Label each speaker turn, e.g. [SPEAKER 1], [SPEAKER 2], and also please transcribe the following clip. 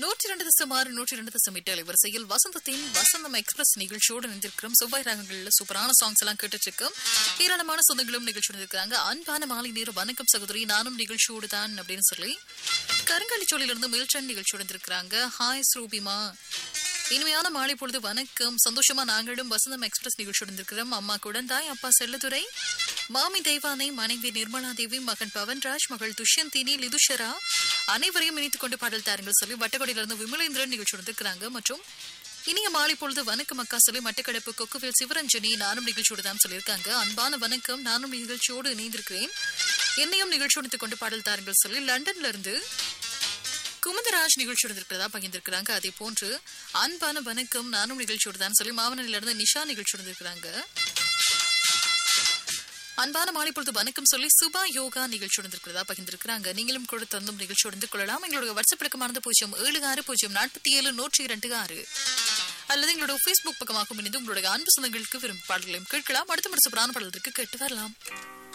[SPEAKER 1] நூற்றி இரண்டு தசம் ஆறு நூற்றி இரண்டு தசம் எட்டு அலைவரிசையில் வசந்தத்தின் வசந்தம் எக்ஸ்பிரஸ் நிகழ்ச்சியோடு நினைந்திருக்கிறோம் செவ்வாய் ராகங்கள்ல சூப்பரான சாங்ஸ் எல்லாம் கேட்டுட்டு இருக்கோம் ஏராளமான சொந்தங்களும் நிகழ்ச்சியோடு இருக்கிறாங்க அன்பான மாலை நேரம் வணக்கம் சகோதரி நானும் நிகழ்ச்சியோடு தான் அப்படின்னு சொல்லி கருங்காலிச்சோழிலிருந்து மில்டன் நிகழ்ச்சியோடு இருக்கிறாங்க ஹாய் ஸ்ரூபிமா இனிமையான மாலை பொழுது வணக்கம் சந்தோஷமா நாங்களும் வசந்தம் எக்ஸ்பிரஸ் நிகழ்ச்சியுடன் இருக்கிறோம் அம்மா குழந்தாய் அப்பா செல்லதுரை மாமி தெய்வானை மனைவி நிர்மலா தேவி மகன் பவன்ராஜ் மகள் துஷ்யந்தினி லிதுஷரா அனைவரையும் இணைத்துக் கொண்டு பாடல் தாருங்கள் சொல்லி வட்டக்கொடியிலிருந்து விமலேந்திரன் நிகழ்ச்சியுடன் இருக்கிறாங்க மற்றும் இனிய மாலை பொழுது வணக்கம் அக்கா சொல்லி மட்டக்களப்பு கொக்குவேல் சிவரஞ்சனி நானும் நிகழ்ச்சியோடு தான் சொல்லியிருக்காங்க அன்பான வணக்கம் நானும் நிகழ்ச்சியோடு இணைந்திருக்கிறேன் என்னையும் நிகழ்ச்சியோடு கொண்டு பாடல் தாருங்கள் சொல்லி லண்டன்ல இருந்து குமுதராஜ் நிகழ்ச்சியோடு இருக்கிறதா பகிர்ந்திருக்கிறாங்க அதே போன்று அன்பான வணக்கம் நானும் நிகழ்ச்சியோடு தான் சொல்லி மாவனில இருந்து நிஷா நிகழ்ச்சியோடு இருக்கிறாங்க அன்பான மாலை பொழுது வணக்கம் சொல்லி சுபா யோகா நிகழ்ச்சியோடு இருக்கிறதா பகிர்ந்திருக்கிறாங்க நீங்களும் கூட தந்தும் நிகழ்ச்சியோடு கொள்ளலாம் எங்களோட வாட்ஸ்அப் பழக்கமானது பூஜ்ஜியம் ஏழு ஆறு பூஜ்ஜியம் நாற்பத்தி ஏழு நூற்றி இரண்டு ஆறு அல்லது எங்களோட ஃபேஸ்புக் பக்கமாக இணைந்து உங்களுடைய அன்பு சொந்தங்களுக்கு விரும்ப பாடல்களையும் கேட்கலாம் அடுத்த முறை சூப்பரான பாடல்களுக்கு கேட்டு வரலாம்